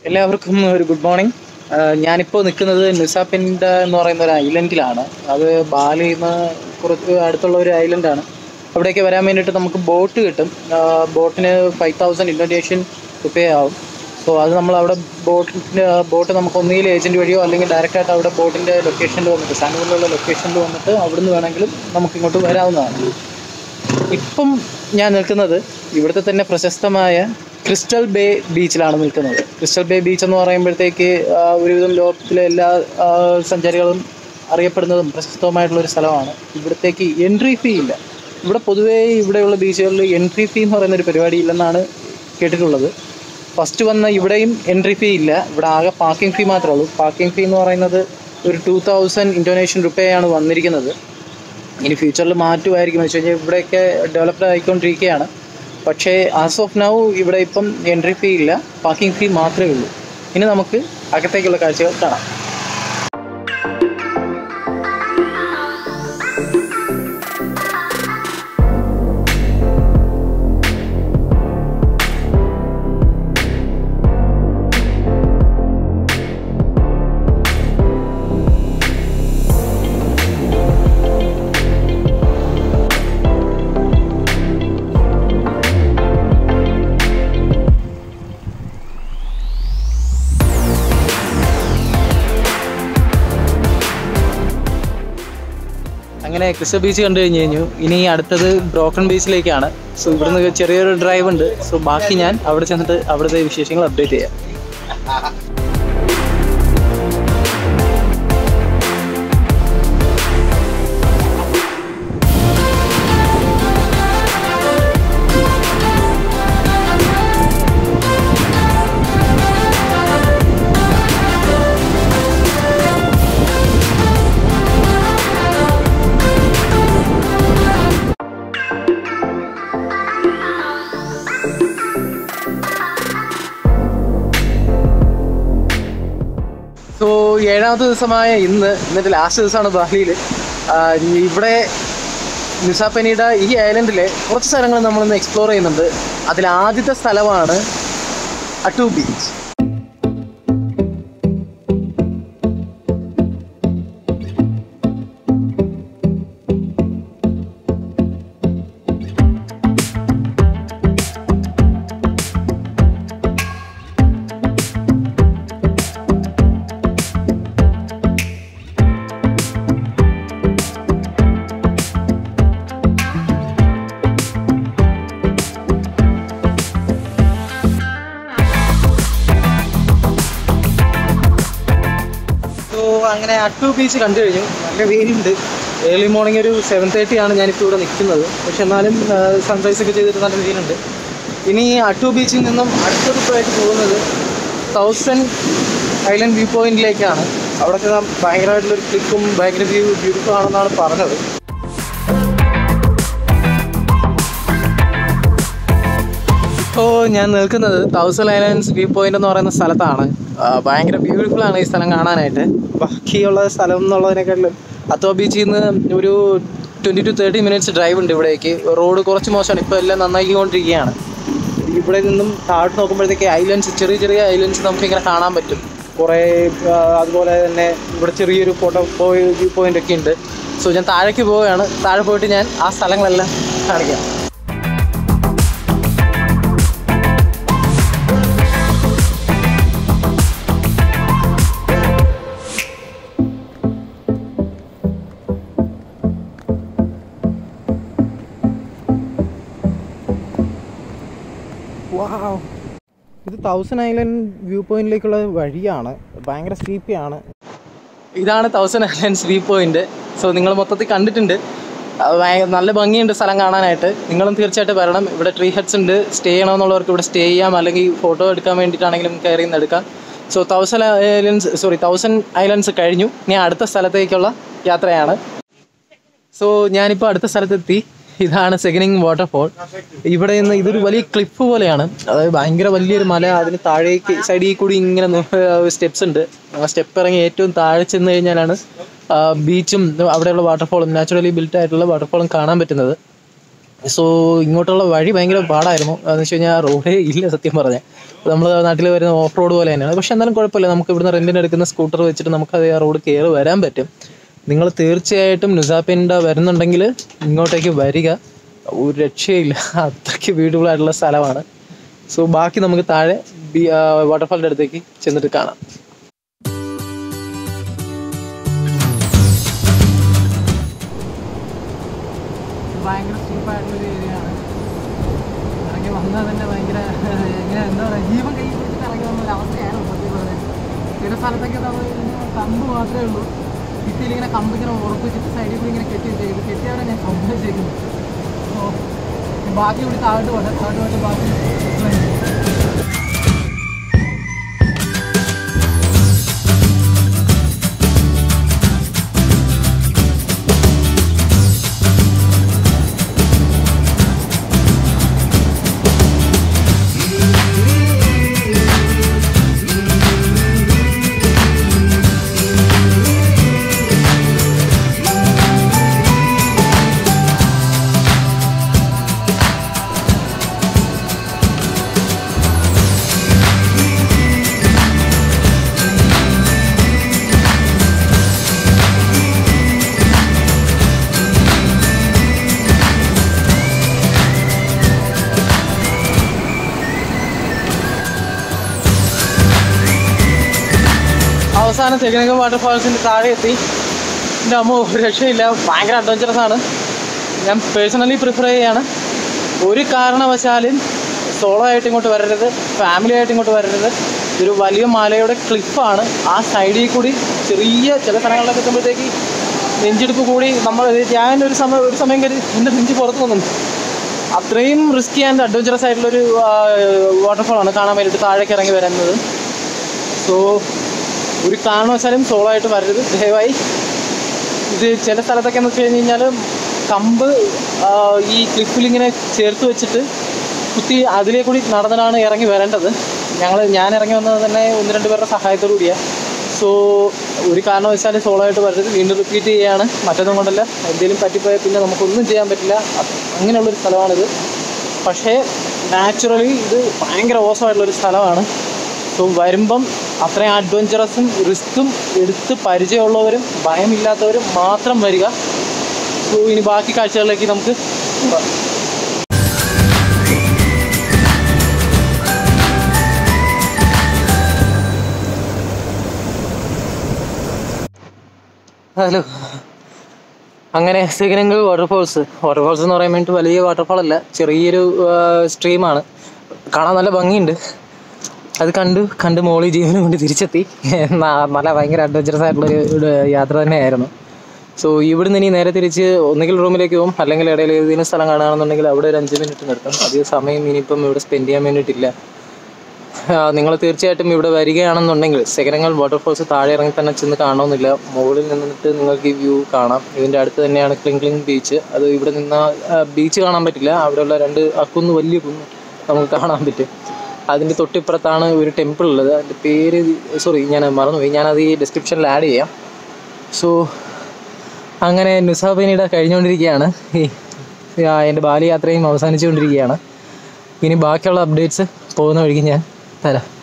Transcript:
എല്ലാവർക്കും ഒരു good morning ഞാനിപ്പോൾ നിൽക്കുന്നത് നിസാപ്പിൻഡ എന്ന് പറയുന്ന ഒരു ഐലൻഡിലാണ് അത് ബാലിയിൽ നിന്ന് കുറച്ച് അടുത്തുള്ള ഒരു ഐലൻഡാണ് അവിടേക്ക് വരാൻ വേണ്ടിയിട്ട് നമുക്ക് ബോട്ട് കിട്ടും ബോട്ടിന് ഫൈവ് തൗസൻഡ് ഇൻഡോനേഷ്യൻ റുപ്പേ ആവും സോ അത് നമ്മൾ അവിടെ ബോട്ടിൻ്റെ ബോട്ട് നമുക്ക് ഒന്നുകിൽ ഏജൻറ്റ് വഴിയോ അല്ലെങ്കിൽ ഡയറക്റ്റായിട്ട് അവിടെ ബോട്ടിൻ്റെ ലൊക്കേഷനിൽ വന്നിട്ട് സാനൂരിലുള്ള ലൊക്കേഷനിൽ വന്നിട്ട് അവിടുന്ന് വേണമെങ്കിലും നമുക്ക് ഇങ്ങോട്ട് വരാവുന്നതാണ് ഇപ്പം ഞാൻ നിൽക്കുന്നത് ഇവിടുത്തെ തന്നെ പ്രശസ്തമായ ക്രിസ്റ്റൽ ബേ ബീച്ചിലാണ് നിൽക്കുന്നത് ക്രിസ്റ്റൽ ബേ ബീച്ച് എന്ന് പറയുമ്പോഴത്തേക്ക് ആ, ഒരുവിധം ലോകത്തിലെ എല്ലാ ആ, സഞ്ചാരികളും അറിയപ്പെടുന്നതും പ്രശസ്തവുമായിട്ടുള്ള ഒരു സ്ഥലമാണ് ഇവിടത്തേക്ക് എൻട്രി ഫീ ഇല്ല ഇവിടെ പൊതുവേ ഇവിടെയുള്ള ബീച്ചുകളിൽ എൻട്രി ഫീ എന്ന് പറയുന്ന ഒരു പരിപാടി ഇല്ലെന്നാണ് കേട്ടിട്ടുള്ളത് ഫസ്റ്റ് വന്ന ഇവിടെയും എൻട്രി ഫീ ഇല്ല ഇവിടെ ആകെ പാർക്കിംഗ് ഫീ മാത്രമേ ഉള്ളൂ പാർക്കിംഗ് ഫീ എന്ന് പറയുന്നത് ഒരു ടു തൗസൻഡ് ഇൻഡോനേഷ്യൻ റുപ്പയാണ് വന്നിരിക്കുന്നത് ഇനി ഫ്യൂച്ചറിൽ മാറ്റുമായിരിക്കും എന്ന് വെച്ച് കഴിഞ്ഞാൽ ഇവിടെയൊക്കെ ഡെവലപ്ഡ് ആയിക്കൊണ്ടിരിക്കുകയാണ് പക്ഷേ ആസ് ഓഫ് നൗ ഇവിടെ ഇപ്പം എൻട്രി ഫീ ഇല്ല പാർക്കിംഗ് ഫീ മാത്രമേ ഉള്ളൂ ഇനി നമുക്ക് അകത്തേക്കുള്ള കാഴ്ചകൾ കാണാം അങ്ങനെ ക്രിസ്റ്റൽ ബീച്ച് കണ്ടു കഴിഞ്ഞ് കഴിഞ്ഞു ഇനി അടുത്തത് ബ്രോക്കൺ ബീച്ചിലേക്കാണ് സോ ഇവിടുന്ന് ചെറിയൊരു ഡ്രൈവ് ഉണ്ട് സോ ബാക്കി ഞാൻ അവിടെ ചെന്നിട്ട് അവിടുത്തെ വിശേഷങ്ങൾ അപ്ഡേറ്റ് ചെയ്യാം സോ ഏഴാമത്തെ ദിവസമായ ഇന്ന് ഇന്നത്തെ ലാസ്റ്റ് ദിവസമാണ് ബാലിയിൽ ഇവിടെ നിസാപ്പനിയുടെ ഈ ഐലൻഡിലെ കുറച്ച് സ്ഥലങ്ങൾ നമ്മളിന്ന് എക്സ്പ്ലോർ ചെയ്യുന്നുണ്ട് അതിൽ ആദ്യത്തെ സ്ഥലമാണ് അട്ടു ബീച്ച് സോ അങ്ങനെ അട്ടു ബീച്ച് കണ്ടു കഴിഞ്ഞു നല്ല വെയിലുണ്ട് ഏർലി മോർണിംഗ് ഒരു സെവൻ തേർട്ടി ആണ് ഞാനിപ്പോൾ ഇവിടെ നിൽക്കുന്നത് പക്ഷെ എന്നാലും സൺറൈസ് ഒക്കെ ചെയ്തിട്ട് നല്ല വെയിലുണ്ട് ഇനി അട്ടു ബീച്ചിൽ നിന്നും അടുത്തൊരു പോയിട്ട് പോകുന്നത് തൗസൻഡ് ഐലൻഡ് വ്യൂ പോയിന്റിലേക്കാണ് അവിടെയൊക്കെ ഭയങ്കരമായിട്ടുള്ളൊരു ക്ലിക്കും ഭയങ്കര വ്യൂ ബ്യൂട്ടിഫുൾ ആണെന്നാണ് പറഞ്ഞത് ഇപ്പോൾ ഞാൻ നിൽക്കുന്നത് തൗസൻഡ് ഐലൻഡ്സ് വ്യൂ പോയിന്റ് എന്ന് പറയുന്ന സ്ഥലത്താണ് ആ, ഭയങ്കര ബ്യൂട്ടിഫുൾ ആണ് ഈ സ്ഥലം കാണാനായിട്ട് ബാക്കിയുള്ള സ്ഥലം എന്നുള്ളതിനേക്കാളും അത്തോ ബീച്ചിൽ നിന്ന് ഒരു twenty to thirty minutes drive ഉണ്ട് ഇവിടേക്ക് റോഡ് കുറച്ച് മോശമാണ് ഇപ്പോൾ എല്ലാം നന്നാക്കിക്കൊണ്ടിരിക്കുകയാണ് ഇവിടെ നിന്നും താഴോട്ട് നോക്കുമ്പോഴത്തേക്ക് ഐലൻഡ്സ് ചെറിയ ചെറിയ ഐലൻഡ്സ് നമുക്ക് ഇങ്ങനെ കാണാൻ പറ്റും കുറേ ആ, അതുപോലെ തന്നെ ഇവിടെ ചെറിയൊരു ഫോട്ടോ പോയി വ്യൂ പോയിന്റ് ഒക്കെ ഉണ്ട് സോ ഞാൻ താഴേക്ക് പോവുകയാണ് താഴെ പോയിട്ട് ഞാൻ ആ സ്ഥലങ്ങളെല്ലാം കാണിക്കാം വാവ് ഇത് തൗസൻഡ് ഐലൻഡ് വ്യൂ പോയിന്റിലേക്കുള്ള വഴിയാണ് ഭയങ്കര സ്റ്റീപ്പിയാണ് ഇതാണ് thousand islands view point so നിങ്ങൾ മൊത്തത്തിൽ കണ്ടിട്ടുണ്ട് അത് ഭയ- നല്ല ഭംഗിയുണ്ട് സ്ഥലം കാണാനായിട്ട് നിങ്ങളും തീർച്ചയായിട്ടും വരണം ഇവിടെ ട്രീ ഹട്ട്സ് ഉണ്ട് സ്റ്റേ ചെയ്യണമെന്നുള്ളവർക്ക് ഇവിടെ സ്റ്റേ ചെയ്യാം അല്ലെങ്കിൽ ഫോട്ടോ എടുക്കാൻ വേണ്ടിയിട്ടാണെങ്കിലും കയറി നിന്ന് എടുക്കാം so thousand islands sorry thousand islands കഴിഞ്ഞു ഇനി അടുത്ത സ്ഥലത്തേക്കുള്ള യാത്രയാണ് സോ ഞാനിപ്പോൾ അടുത്ത സ്ഥലത്തെത്തി ഇതാണ് സെഗനിങ് വാട്ടർഫോൾ ഇവിടെ നിന്ന് ഇതൊരു വലിയ ക്ലിഫ് പോലെയാണ് അതായത് ഭയങ്കര വലിയൊരു മല അതിന് താഴേക്ക് സൈഡിൽ കൂടി ഇങ്ങനെ സ്റ്റെപ്സ് ഉണ്ട് ആ സ്റ്റെപ്പ് ഇറങ്ങി ഏറ്റവും താഴെ ചെന്ന് കഴിഞ്ഞാലാണ് ബീച്ചും അവിടെയുള്ള വാട്ടർഫോളും നാച്ചുറലി ബിൽറ്റ് ആയിട്ടുള്ള വാട്ടർഫോളും കാണാൻ പറ്റുന്നത് സോ ഇങ്ങോട്ടുള്ള വഴി ഭയങ്കര പാടായിരുന്നു എന്ന് വെച്ച് കഴിഞ്ഞാൽ റോഡേ ഇല്ല സത്യം പറഞ്ഞാൽ നമ്മൾ നാട്ടിൽ വരുന്ന ഓഫ് റോഡ് പോലെ തന്നെയാണ് പക്ഷെ എന്നാലും കുഴപ്പമില്ല നമുക്ക് ഇവിടുന്ന് റെൻറ്റിന് എടുക്കുന്ന സ്കൂട്ടർ വെച്ചിട്ട് നമുക്ക് അത് ആ റോഡ് കയറി വരാൻ പറ്റും നിങ്ങൾ തീർച്ചയായിട്ടും നുസാപ്പിൻഡ വരുന്നുണ്ടെങ്കിൽ ഇങ്ങോട്ടേക്ക് വരിക ഒരു രക്ഷയില്ല അത്രയ്ക്ക് ബ്യൂട്ടിഫുൾ ആയിട്ടുള്ള സ്ഥലമാണ് സോ ബാക്കി നമുക്ക് താഴെ വാട്ടർഫാളിൻ്റെ അടുത്തേക്ക് ചെന്നിട്ട് കാണാം ഭയങ്കര സ്റ്റീപ്പായിട്ടുള്ളൊരു ഏരിയ ആണ് ഇറങ്ങി വന്നാൽ തന്നെ ഭയങ്കര ഇങ്ങനെ എന്താ പറയുക ജീവൻ കൈ പിടിച്ചിട്ട് ഇറങ്ങി വന്ന ഒരു അവസ്ഥയാണ് സത്യം പറഞ്ഞാൽ ചില സ്ഥലത്തൊക്കെ നമ്മൾ ഇങ്ങനെ കമ്പ് മാത്രമേ ഉള്ളൂ ഭിത്തിയിൽ ഇങ്ങനെ കമ്പ് ഇങ്ങനെ ഉറപ്പിച്ചിട്ട് സൈഡിൽ കൂടി ഇങ്ങനെ കെട്ടി വെച്ചേക്കുന്നത് കെട്ടിയാണ് ഞാൻ സംഭവിച്ചേക്കുന്നത് അപ്പോൾ ബാക്കി കൂടി താഴോട്ട് പോട്ടെ താഴോട്ട് പോയിട്ട് ബാക്കി explain ചെയ്യാം. അവസാനം സെക്കൻഡ് വാട്ടർഫാൾസിൻ്റെ താഴെ എത്തി എൻ്റെ അമ്മ ഒരു രക്ഷയില്ല ഭയങ്കര അഡ്വഞ്ചറസ് ആണ് ഞാൻ പേഴ്സണലി പ്രിഫർ ചെയ്യാണ് ഒരു കാരണവശാലും സോളോ ആയിട്ട് ഇങ്ങോട്ട് വരരുത് ഫാമിലി ആയിട്ട് ഇങ്ങോട്ട് വരരുത് ഇതൊരു വലിയ മലയുടെ ക്ലിഫാണ് ആ സൈഡിൽ കൂടി ചെറിയ ചില സ്ഥലങ്ങളിലൊക്കെ എത്തുമ്പോഴത്തേക്ക് നെഞ്ചെടുപ്പ് കൂടി നമ്മൾ ഞാൻ ഒരു സമയം ഒരു സമയം കരുതി എൻ്റെ നെഞ്ച് പുറത്ത് വന്നു അത്രയും റിസ്കി ആൻഡ് അഡ്വഞ്ചറസ് ആയിട്ടുള്ളൊരു വാട്ടർഫോളാണ് കാണാൻ വേണ്ടിയിട്ട് താഴേക്ക് ഇറങ്ങി വരുന്നത് സോ ഒരു കാരണവശാലും സോളോ ആയിട്ട് വരരുത് ദയവായി ഇത് ചില സ്ഥലത്തൊക്കെ എന്ന് വെച്ച് കഴിഞ്ഞ് കഴിഞ്ഞാൽ കമ്പ് ആ, ഈ ക്ലിപ്പിൽ ഇങ്ങനെ ചേർത്ത് വെച്ചിട്ട് കുത്തി അതിലേ കൂടി നടന്നിട്ടാണ് ഇറങ്ങി വരേണ്ടത് ഞങ്ങൾ ഞാൻ ഇറങ്ങി വന്നത് തന്നെ ഒന്ന് രണ്ട് പേരുടെ സഹായത്തോടു കൂടിയാണ് സോ ഒരു കാരണവശാലും സോളോ ആയിട്ട് വരരുത് വീണ്ടും റിപ്പീറ്റ് ചെയ്യുകയാണ് മറ്റൊന്നും കൊണ്ടല്ല എന്തെങ്കിലും പറ്റിപ്പോയാൽ പിന്നെ നമുക്കൊന്നും ചെയ്യാൻ പറ്റില്ല അത് അങ്ങനെയുള്ളൊരു സ്ഥലമാണിത് പക്ഷേ നാച്ചുറലി ഇത് ഭയങ്കര ഓസമായിട്ടുള്ളൊരു സ്ഥലമാണ് സോ വരുമ്പം അത്രയും അഡ്വഞ്ചറസും റിസ്ക്കും എടുത്ത് പരിചയമുള്ളവരും ഭയമില്ലാത്തവരും മാത്രം വരിക സോ ഇനി ബാക്കി കാഴ്ചകളിലേക്ക് നമുക്ക് പോകാം. ഹലോ അങ്ങനെ സിഗനങ്ങൾ വാട്ടർഫോൾസ് വാട്ടർഫോൾസ് എന്ന് പറയാൻ വേണ്ടിയിട്ട് വലിയ വാട്ടർഫാൾ അല്ല ചെറിയൊരു സ്ട്രീമാണ് കാണാൻ നല്ല ഭംഗിയുണ്ട് അത് കണ്ടു കണ്ട് മോളി ജീവനും കൊണ്ട് തിരിച്ചെത്തി ന- നല്ല ഭയങ്കര അഡ്വഞ്ചറസ് ആയിട്ടുള്ളൊരു ഒരു യാത്ര തന്നെയായിരുന്നു സോ ഇവിടുന്ന് ഇനി നേരെ തിരിച്ച് ഒന്നുകിൽ റൂമിലേക്ക് പോകും അല്ലെങ്കിൽ ഇടയിൽ ഏതെങ്കിലും സ്ഥലം കാണുകയാണെന്നുണ്ടെങ്കിൽ അവിടെ ഒരു അഞ്ച് മിനിറ്റ് നിർത്തും അധികം സമയം ഇനിയിപ്പം ഇവിടെ സ്പെൻഡ് ചെയ്യാൻ വേണ്ടിയിട്ടില്ല നിങ്ങൾ തീർച്ചയായിട്ടും ഇവിടെ വരികയാണെന്നുണ്ടെങ്കിൽ സെക്കനങ്ങൾ വാട്ടർഫോൾസ് താഴെ ഇറങ്ങി തന്നെ ചെന്ന് കാണണമെന്നില്ല മുകളിൽ നിന്നിട്ട് നിങ്ങൾക്ക് ഈ വ്യൂ കാണാം ഇതിൻ്റെ അടുത്ത് തന്നെയാണ് ക്ലിങ് ക്ലിങ് ബീച്ച് അത് ഇവിടെ നിന്ന് ബീച്ച് കാണാൻ പറ്റില്ല അവിടെയുള്ള രണ്ട് ആ കുന്ന് വലിയ കുന്ന് നമുക്ക് കാണാൻ പറ്റും അതിൻ്റെ തൊട്ടിപ്പുറത്താണ് ഒരു ടെമ്പിൾ ഉള്ളത് അതിൻ്റെ പേര് സോറി ഞാൻ മറന്നുപോയി ഞാനത് ഈ ഡിസ്ക്രിപ്ഷനിൽ ആഡ് ചെയ്യാം സോ അങ്ങനെ നുസാബിനിയുടെ കഴിഞ്ഞുകൊണ്ടിരിക്കുകയാണ് ഈ ആ, എൻ്റെ ബാലി യാത്രയും അവസാനിച്ചുകൊണ്ടിരിക്കുകയാണ് ഇനി ബാക്കിയുള്ള അപ്ഡേറ്റ്സ് പോകുന്ന വഴിക്ക് ഞാൻ തരാം